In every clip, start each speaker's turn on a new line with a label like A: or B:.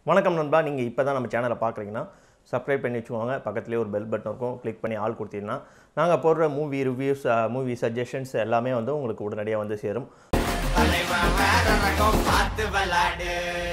A: வணக்கம் நண்பா நீங்கள் இப்போ தான் நம்ம சேனலை பார்க்குறீங்கன்னா சப்ஸ்கிரைப் பண்ணி வச்சுக்கோங்க பக்கத்துலேயே ஒரு பெல் பட்டன் இருக்கும் கிளிக் பண்ணி ஆள் கொடுத்தீங்கன்னா நாங்கள் போடுற மூவி ரிவ்யூஸ் மூவி சஜஷன்ஸ் எல்லாமே வந்து உங்களுக்கு உடனடியாக வந்து சேரும்
B: தலைவன் வேற ரகம் பார்த்து விளாடு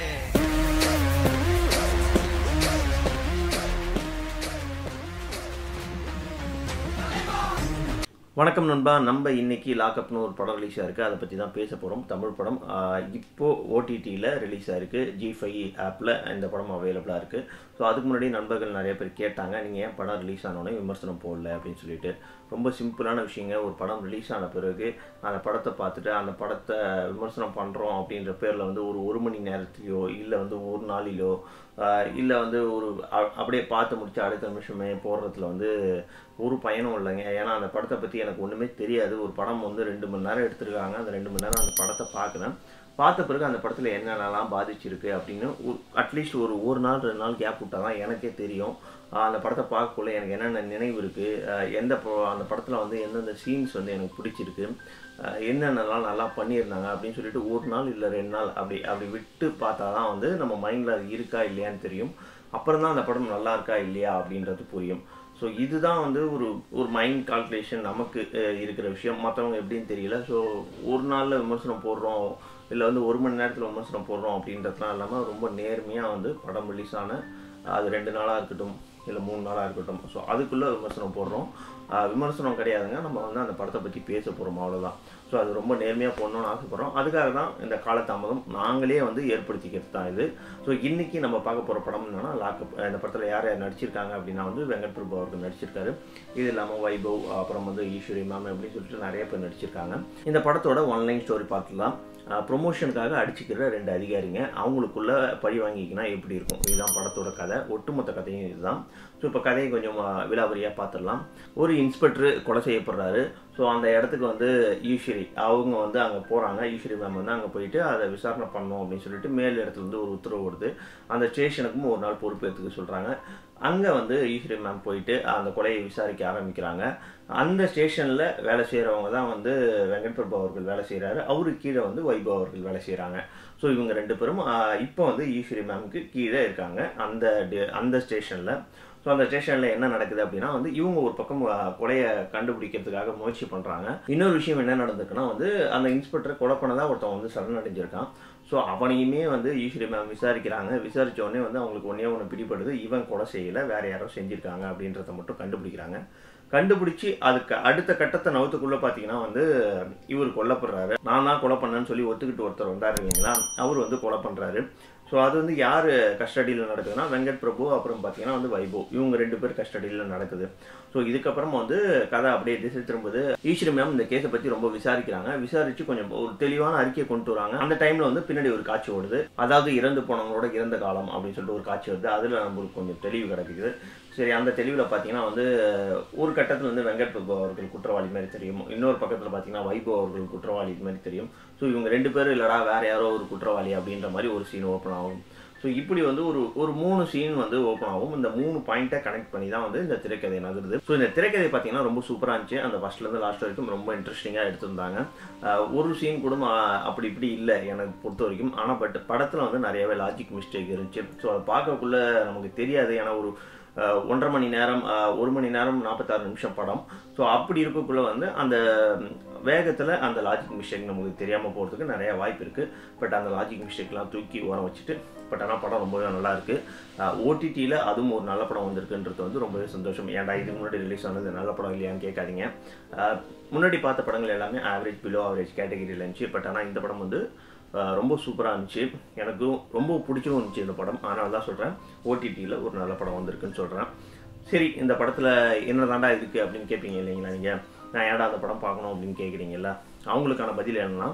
A: வணக்கம் நண்பா நம்ம இன்னைக்கு லாக்அப்னு ஒரு படம் ரிலீஸ் ஆயிருக்கு அதை பற்றி தான் பேச போகிறோம் தமிழ் படம் ஆஹ் இப்போ ஓடிடியில் ரிலீஸ் ஆயிருக்கு ஜி ஃபைவ் ஆப்பில் இந்த படம் அவைலபிளாக இருக்குது ஸோ அதுக்கு முன்னாடி நண்பர்கள் நிறைய பேர் கேட்டாங்க நீங்கள் ஏன் படம் ரிலீஸ் ஆனோடனே விமர்சனம் போடல அப்படின்னு சொல்லிட்டு ரொம்ப சிம்பிளான விஷயங்க ஒரு படம் ரிலீஸ் ஆன பிறகு அந்த படத்தை பார்த்துட்டு அந்த படத்தை விமர்சனம் பண்ணுறோம் அப்படின்ற பேரில் வந்து ஒரு ஒரு மணி நேரத்துலையோ இல்லை வந்து ஒரு நாளிலோ இல்லை வந்து ஒரு அ- அப்படியே பார்த்து முடிச்சு அடுத்த நிமிஷமே போடுறதுல வந்து ஒரு பயனும் இல்லைங்க ஏன்னா அந்த படத்தை பற்றி எனக்கு ஒன்றுமே தெரியாது ஒரு படம் வந்து ரெண்டு மணி நேரம் எடுத்திருக்காங்க அந்த ரெண்டு மணி நேரம் அந்த படத்தை பார்க்குறேன் பார்த்த பிறகு அந்த படத்தில் என்னென்னலாம் பாதிச்சிருக்கு அப்படின்னு அட்லீஸ்ட் ஒரு ஒரு நாள் ரெண்டு நாள் கேப் விட்டால் தான் எனக்கே தெரியும் ஆஹ் அந்த படத்தை பார்க்கக்குள்ள எனக்கு என்னென்ன நினைவு இருக்குது எந்த ப- அந்த படத்தில் வந்து எந்தெந்த சீன்ஸ் வந்து எனக்கு பிடிச்சிருக்கு ஆஹ் என்னென்னலாம் நல்லா பண்ணியிருந்தாங்க அப்படின்னு சொல்லிட்டு ஒரு நாள் இல்லை ரெண்டு நாள் அப்படி அப்படி விட்டு பார்த்தா தான் வந்து நம்ம மைண்டில் அது இருக்கா இல்லையான்னு தெரியும் அப்புறம் தான் அந்த படம் நல்லா இருக்கா இல்லையா அப்படின்றது புரியும் ஸோ இதுதான் வந்து ஒரு ஒரு மைண்ட் கால்குலேஷன் நமக்கு அஹ், இருக்கிற விஷயம் மற்றவங்க எப்படின்னு தெரியல ஸோ ஒரு நாளில் விமர்சனம் போடுறோம் இல்லை வந்து ஒரு மணி நேரத்தில் விமர்சனம் போடுறோம் அப்படின்றதுலாம் இல்லாமல் ரொம்ப நேர்மையாக வந்து படம் ரிலீஸ் ஆன அது ரெண்டு நாளாக இருக்கட்டும் இல்லை மூணு நாளாக இருக்கட்டும் ஸோ அதுக்குள்ளே விமர்சனம் போடுறோம் ஆஹ் விமர்சனம் கிடையாதுங்க நம்ம வந்து அந்த படத்தை பற்றி பேச போகிறோம் அவ்வளோதான் ஸோ அது ரொம்ப நேர்மையாக போடணும்னு ஆசைப்படுறோம் அதுக்காக தான் இந்த காலதாமதம் நாங்களே வந்து ஏற்படுத்திக்கிறது தான் இது ஸோ இன்னைக்கு நம்ம பார்க்க போகிற படம் என்னன்னா லாக்கப் இந்த படத்தில் யார் யார் நடிச்சிருக்காங்க அப்படின்னா வந்து வெங்கட் பிரபு அவர்கள் நடிச்சிருக்காரு இது இல்லாமல் வைபவ் அப்புறம் வந்து ஈஸ்வரி மேம் அப்படின்னு சொல்லிட்டு நிறைய பேர் நடிச்சிருக்காங்க இந்த படத்தோட ஒன்லைன் ஸ்டோரி பார்த்துலாம் ப்ரொமோஷனுக்காக அடிச்சுக்கிற ரெண்டு அதிகாரிங்க அவங்களுக்குள்ள பழி வாங்கிக்கினா எப்படி இருக்கும் இதுதான் படத்தோட கதை ஒட்டுமொத்த கதையும் இதுதான் ஸோ இப்போ கதையை கொஞ்சம் விலாவரியாக பார்த்துடலாம் ஒரு இன்ஸ்பெக்டர் கொலை செய்யப்படுறாரு ஸோ அந்த இடத்துக்கு வந்து ஈஸ்வரி அவங்க வந்து அங்கே போகிறாங்க ஈஸ்வரி மேம் வந்து அங்கே போயிட்டு அதை விசாரணை பண்ணணும் அப்படின்னு சொல்லிட்டு மேல் இடத்துல இருந்து ஒரு உத்தரவு வருது அந்த ஸ்டேஷனுக்கும் ஒரு நாள் பொறுப்பேற்றுக்க சொல்கிறாங்க அங்கே வந்து ஈஸ்வரி மேம் போயிட்டு அந்த கொலையை விசாரிக்க ஆரம்பிக்கிறாங்க அந்த ஸ்டேஷனில் வேலை செய்கிறவங்க தான் வந்து வெங்கட் பிரபு அவர்கள் வேலை செய்கிறாரு அவருக்கு கீழே வந்து வைபவ் அவர்கள் வேலை செய்கிறாங்க ஸோ இவங்க ரெண்டு பேரும் இப்போ வந்து ஈஸ்வரி மேம்க்கு கீழே இருக்காங்க அந்த டி- அந்த ஸ்டேஷனில் ஸோ அந்த ஸ்டேஷனில் என்ன நடக்குது அப்படின்னா வந்து இவங்க ஒரு பக்கம் ஆ, கொலையை கண்டுபிடிக்கிறதுக்காக முயற்சி பண்ணுறாங்க இன்னொரு விஷயம் என்ன நடந்திருக்குன்னா வந்து அந்த இன்ஸ்பெக்டர் கொலை பண்ணதா ஒருத்தன் வந்து சரணடைஞ்சிருக்கான் ஸோ அவனையுமே வந்து ஈஸ்வரி மேம் விசாரிக்கிறாங்க விசாரிச்ச உடனே வந்து அவங்களுக்கு ஒன்றே ஒன்று பிடிப்படுது இவன் கொலை செய்யலை வேற யாரோ செஞ்சிருக்காங்க அப்படின்றத மட்டும் கண்டுபிடிக்கிறாங்க கண்டுபிடிச்சி அதுக்கு அடுத்த கட்டத்தை நவுத்துக்குள்ள பார்த்தீங்கன்னா வந்து இவர் கொல்லப்படுறாரு நான் தான் கொலை பண்ணேன்னு சொல்லி ஒத்துக்கிட்டு ஒருத்தர் வந்தார் இல்லைங்களா அவர் வந்து கொலை பண்ணுறாரு ஸோ அது வந்து யார் கஸ்டடியில் நடக்குதுன்னா வெங்கட் பிரபு அப்புறம் பார்த்தீங்கன்னா வந்து வைபவ் இவங்க ரெண்டு பேர் கஸ்டடியில் நடக்குது ஸோ இதுக்கப்புறம் வந்து கதை அப்படியே திசை திரும்புது ஈஸ்வரி மேம் இந்த கேஸை பற்றி ரொம்ப விசாரிக்கிறாங்க விசாரிச்சு கொஞ்சம் ஒரு தெளிவான அறிக்கையை கொண்டு வராங்க அந்த டைமில் வந்து பின்னாடி ஒரு காட்சி ஓடுது அதாவது இறந்து போனவங்களோட இறந்த காலம் அப்படின்னு சொல்லிட்டு ஒரு காட்சி வருது அதில் நம்மளுக்கு கொஞ்சம் தெளிவு கிடைக்குது சரி அந்த தெளிவில் பார்த்தீங்கன்னா வந்து ஒரு கட்டத்தில் வந்து வெங்கட் பிரபு அவர்கள் குற்றவாளி மாதிரி தெரியும் இன்னொரு பக்கத்தில் பார்த்தீங்கன்னா வைபவ் அவர்கள் குற்றவாளி மாதிரி தெரியும் ஸோ இவங்க ரெண்டு பேரும் இல்லடா வேற யாரோ ஒரு குற்றவாளி அப்படின்ற மாதிரி ஒரு சீன் ஓப்பன் ஆகும் ஸோ இப்படி வந்து ஒரு ஒரு மூணு சீன் வந்து ஓப்பன் ஆகும் இந்த மூணு பாயிண்ட்டை கனெக்ட் பண்ணி தான் வந்து இந்த திரைக்கதை நகருது ஸோ இந்த திரைக்கதை பார்த்தீங்கன்னா ரொம்ப சூப்பராக இருந்துச்சு அந்த ஃபர்ஸ்ட்லேருந்து லாஸ்ட் வரைக்கும் ரொம்ப இன்ட்ரெஸ்டிங்காக எடுத்திருந்தாங்க ஆஹ் ஒரு சீன் கூட ஆஹ் அப்படி இப்படி இல்லை எனக்கு பொறுத்த வரைக்கும் ஆனால் பட் படத்தில் வந்து நிறையவே லாஜிக் மிஸ்டேக் இருந்துச்சு ஸோ அதை பார்க்கக்குள்ள நமக்கு தெரியாது ஏன்னா ஒரு ஆஹ் ஒன்றரை மணி நேரம் ஆஹ் ஒரு மணி நேரம் நாற்பத்தாறு நிமிஷம் படம் ஸோ அப்படி இருக்கக்குள்ள வந்து அந்த வேகத்தில் அந்த லாஜிக் மிஸ்டேக் நமக்கு தெரியாமல் போகிறதுக்கு நிறைய வாய்ப்பு இருக்குது பட் அந்த லாஜிக் மிஸ்டேக்லாம் தூக்கி ஓரம் வச்சுட்டு பட் ஆனால் படம் ரொம்பவே நல்லா இருக்கு ஓடிடியில் அதுவும் ஒரு நல்ல படம் வந்திருக்குன்றது வந்து ரொம்பவே சந்தோஷம் ஏன்டா இதுக்கு முன்னாடி ரிலீஸ் ஆனது நல்ல படம் இல்லையான்னு கேட்காதீங்க ஆஹ் முன்னாடி பார்த்த படங்கள் எல்லாமே ஆவரேஜ் பிலோ ஆவரேஜ் கேட்டகரியில் இருந்துச்சு பட் ஆனால் இந்த படம் வந்து ஆஹ் ரொம்ப சூப்பராக இருந்துச்சு எனக்கும் ரொம்ப பிடிச்சும் இருந்துச்சு இந்த படம் அதனால தான் சொல்கிறேன் ஓடிடியில் ஒரு நல்ல படம் வந்திருக்குன்னு சொல்கிறேன் சரி இந்த படத்தில் என்ன தாண்டா இருக்குது அப்படின்னு கேட்பீங்க இல்லைங்களா நீங்கள் நான் ஏன்டா அந்த படம் பார்க்கணும் அப்படின்னு கேட்குறீங்கல்ல அவங்களுக்கான பதில் என்னன்னா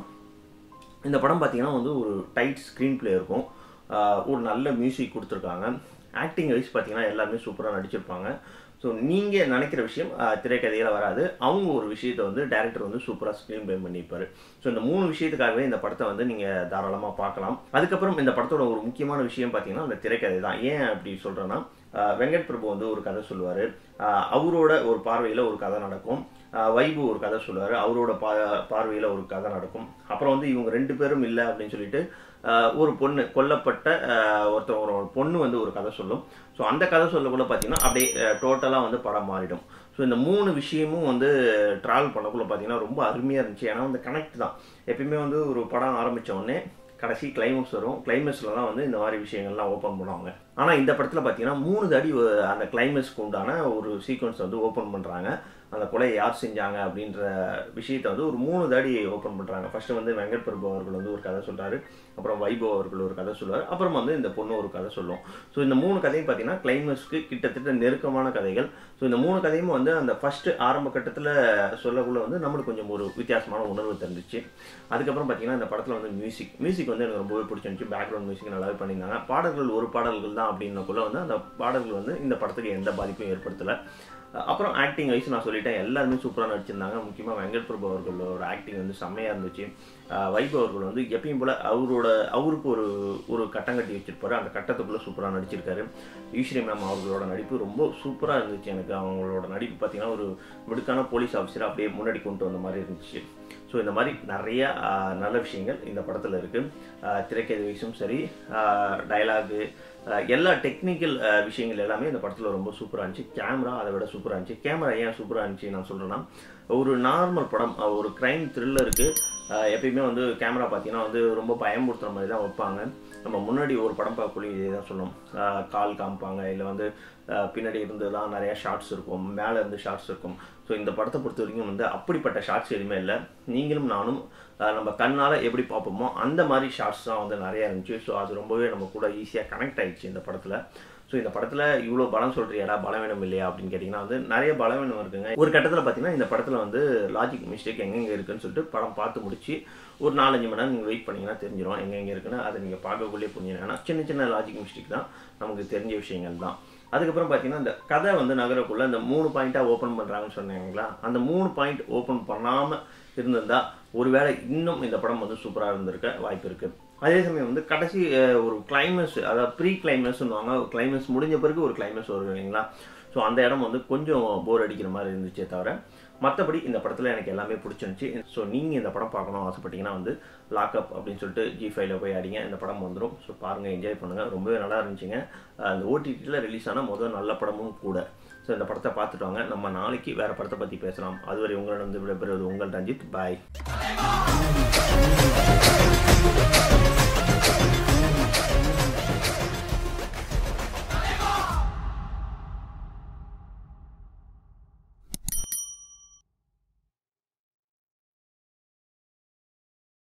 A: இந்த படம் பார்த்தீங்கன்னா வந்து ஒரு டைட் ஸ்க்ரீன் ப்ளே இருக்கும் ஆஹ் ஒரு நல்ல மியூசிக் கொடுத்துருக்காங்க ஆக்டிங் வைஸ் பார்த்தீங்கன்னா எல்லாருமே சூப்பராக நடிச்சிருப்பாங்க ஸோ நீங்கள் நினைக்கிற விஷயம் ஆஹ் திரைக்கதையில் வராது அவங்க ஒரு விஷயத்தை வந்து டேரக்டர் வந்து சூப்பராக ஸ்க்ரீன் ப்ளே பண்ணியிருப்பாரு ஸோ இந்த மூணு விஷயத்துக்காகவே இந்த படத்தை வந்து நீங்கள் தாராளமாக பார்க்கலாம் அதுக்கப்புறம் இந்த படத்தோட ஒரு முக்கியமான விஷயம் பார்த்தீங்கன்னா அந்த திரைக்கதை தான் ஏன் அப்படி சொல்கிறேன்னா வெங்கட் பிரபு வந்து ஒரு கதை சொல்லுவார் அவரோட ஒரு பார்வையில் ஒரு கதை நடக்கும் ஆஹ் வைபு ஒரு கதை சொல்லுவார் அவரோட பா பார்வையில் ஒரு கதை நடக்கும் அப்புறம் வந்து இவங்க ரெண்டு பேரும் இல்லை அப்படின்னு சொல்லிட்டு ஆஹ், ஒரு பொண்ணு கொல்லப்பட்ட ஆஹ், ஒருத்தர் ஒரு பொண்ணு வந்து ஒரு கதை சொல்லும் ஸோ அந்த கதை சொல்லக்குள்ள பார்த்தீங்கன்னா அப்படியே டோட்டலாக வந்து படம் மாறிடும் ஸோ இந்த மூணு விஷயமும் வந்து ட்ராவல் பண்ணக்குள்ள பார்த்தீங்கன்னா ரொம்ப அருமையாக இருந்துச்சு ஏன்னா வந்து கனெக்ட் தான் எப்பயுமே வந்து ஒரு படம் ஆரம்பிச்ச உடனே கடைசி கிளைமேக்ஸ் வரும் கிளைமேக்ஸில் தான் வந்து இந்த மாதிரி விஷயங்கள்லாம் ஓப்பன் பண்ணுவாங்க ஆனால் இந்த படத்தில் பார்த்தீங்கன்னா மூணு தடி ஒ- அந்த கிளைமேக்ஸ்க்கு உண்டான ஒரு சீக்வன்ஸ் வந்து ஓப்பன் பண்ணுறாங்க அந்த கொலையை யார் செஞ்சாங்க அப்படின்ற விஷயத்தை வந்து ஒரு மூணு தாடி ஓப்பன் பண்ணுறாங்க ஃபர்ஸ்ட் வந்து வெங்கட் பிரபு அவர்கள் வந்து ஒரு கதை சொல்றாரு அப்புறம் வைபவ் அவர்கள் ஒரு கதை சொல்லுவார் அப்புறம் வந்து இந்த பொண்ணு ஒரு கதை சொல்லும் ஸோ இந்த மூணு கதையும் பார்த்தீங்கன்னா கிளைமேக்ஸ்க்கு கிட்டத்தட்ட நெருக்கமான கதைகள் ஸோ இந்த மூணு கதையும் வந்து அந்த ஃபர்ஸ்ட் ஆரம்ப கட்டத்தில் சொல்லக்குள்ள வந்து நம்மளுக்கு கொஞ்சம் ஒரு வித்தியாசமான உணர்வு தெரிஞ்சிச்சு அதுக்கப்புறம் பார்த்தீங்கன்னா இந்த படத்தில் வந்து மியூசிக் மியூசிக் வந்து எனக்கு ரொம்பவே பிடிச்சிருந்துச்சு பேக்ரவுண்ட் மியூசிக் நல்லாவே பண்ணியிருந்தாங்க பாடல்கள் ஒரு பாடல்கள் தான் அப்படின்னக்குள்ள வந்து அந்த பாடல்கள் வந்து இந்த படத்துக்கு எந்த பாதிப்பும் ஏற்படுத்தலை அப்புறம் ஆக்டிங் வைஸ் நான் சொல்லிட்டேன் எல்லாருமே சூப்பராக நடிச்சிருந்தாங்க முக்கியமாக வெங்கட் பிரபு அவர்களோட ஆக்டிங் வந்து செம்மையாக இருந்துச்சு அஹ் வைபவ் அவர்கள் வந்து எப்பயும் போல் அவரோட அவருக்கு ஒரு ஒரு கட்டம் கட்டி வச்சிருப்பாரு அந்த கட்டத்துக்குள்ளே சூப்பராக நடிச்சிருக்காரு ஈஸ்வரி மேம் அவர்களோட நடிப்பு ரொம்ப சூப்பராக இருந்துச்சு எனக்கு அவங்களோட நடிப்பு பார்த்தீங்கன்னா ஒரு மிடுக்கான போலீஸ் ஆஃபீஸரை அப்படியே முன்னாடி கொண்டு வந்த மாதிரி இருந்துச்சு ஸோ இந்த மாதிரி நிறைய ஆஹ், நல்ல விஷயங்கள் இந்த படத்தில் இருக்குது திரைக்கதை வயசும் சரி டயலாகு எல்லா டெக்னிக்கல் விஷயங்கள் எல்லாமே இந்த படத்தில் ரொம்ப சூப்பராக இருந்துச்சு கேமரா அதை விட சூப்பராக இருந்துச்சு கேமரா ஏன் சூப்பராக இருந்துச்சு நான் சொல்கிறேன்னா ஒரு நார்மல் படம் அஹ், ஒரு க்ரைம் த்ரில்லருக்கு எப்பயுமே வந்து கேமரா பார்த்தீங்கன்னா வந்து ரொம்ப பயமுறுத்துற மாதிரி தான் வைப்பாங்க நம்ம முன்னாடி ஒரு படம் பார்க்கக்கூடிய இதே தான் சொன்னோம் ஆஹ், கால் காமிப்பாங்க இல்லை வந்து ஆஹ், பின்னாடி இருந்தெல்லாம் நிறைய ஷார்ட்ஸ் இருக்கும் மேலே இருந்து ஷார்ட்ஸ் இருக்கும் ஸோ இந்த படத்தை பொறுத்த வரைக்கும் வந்து அப்படிப்பட்ட ஷார்ட்ஸ் எதுவுமே இல்லை நீங்களும் நானும் ஆஹ், நம்ம கண்ணால் எப்படி பார்ப்போமோ அந்த மாதிரி ஷார்ட்ஸ் தான் வந்து நிறையா இருந்துச்சு ஸோ அது ரொம்பவே நம்ம கூட ஈஸியாக கனெக்ட் ஆயிடுச்சு இந்த படத்தில் ஸோ இந்த படத்தில் இவ்வளோ பலம் சொல்கிறியாடா பலவீனம் இல்லையா அப்படின்னு கேட்டிங்கன்னா வந்து நிறைய பலவீனம் இருக்குங்க ஒரு கட்டத்தில் பார்த்தீங்கன்னா இந்த படத்தில் வந்து லாஜிக் மிஸ்டேக் எங்கெங்கே இருக்குன்னு சொல்லிட்டு படம் பார்த்து முடிச்சு ஒரு நாலஞ்சு மணி நேரம் நீங்கள் வெயிட் பண்ணிங்கன்னா தெரிஞ்சிடும் எங்கெங்கே இருக்குன்னு அதை நீங்கள் பார்க்கக்குள்ளே புரிஞ்சிடும் ஏன்னா சின்ன சின்ன லாஜிக் மிஸ்டேக் தான் நமக்கு தெரிஞ்ச விஷயங்கள் தான் அதுக்கப்புறம் பார்த்தீங்கன்னா இந்த கதை வந்து நகரக்குள்ள இந்த மூணு பாயிண்ட்டாக ஓப்பன் பண்ணுறாங்கன்னு சொன்னாங்களா அந்த மூணு பாயிண்ட் ஓப்பன் பண்ணாமல் இருந்திருந்தா ஒருவேளை இன்னும் இந்த படம் வந்து சூப்பராக இருந்திருக்க வாய்ப்பு இருக்குது அதே சமயம் வந்து கடைசி அஹ், ஒரு கிளைமேக்ஸ் அதாவது ப்ரீ கிளைமேக்ஸ்னுவாங்க கிளைமேக்ஸ் முடிஞ்ச பிறகு ஒரு கிளைமேக்ஸ் வரும் இல்லைங்களா ஸோ அந்த இடம் வந்து கொஞ்சம் போர் அடிக்கிற மாதிரி இருந்துச்சே தவிர மற்றபடி இந்த படத்தில் எனக்கு எல்லாமே பிடிச்சிருந்துச்சி ஸோ நீங்கள் இந்த படம் பார்க்கணும் ஆசைப்பட்டீங்கன்னா வந்து லாக்அப் அப்படின்னு சொல்லிட்டு ஜி ஃபைவ்ல போய் அடிங்க இந்த படம் வந்துடும் ஸோ பாருங்கள் என்ஜாய் பண்ணுங்கள் ரொம்பவே நல்லா இருந்துச்சுங்க அஹ் அந்த ஓடிடியில் ரிலீஸ் ஆன முதல் நல்ல படமும் கூட ஸோ இந்த படத்தை பார்த்துட்டு வாங்க நம்ம நாளைக்கு வேறு படத்தை பற்றி பேசலாம் அதுவரை உங்களிடம் விடைபெறுவது உங்கள் ரஞ்சித் பாய்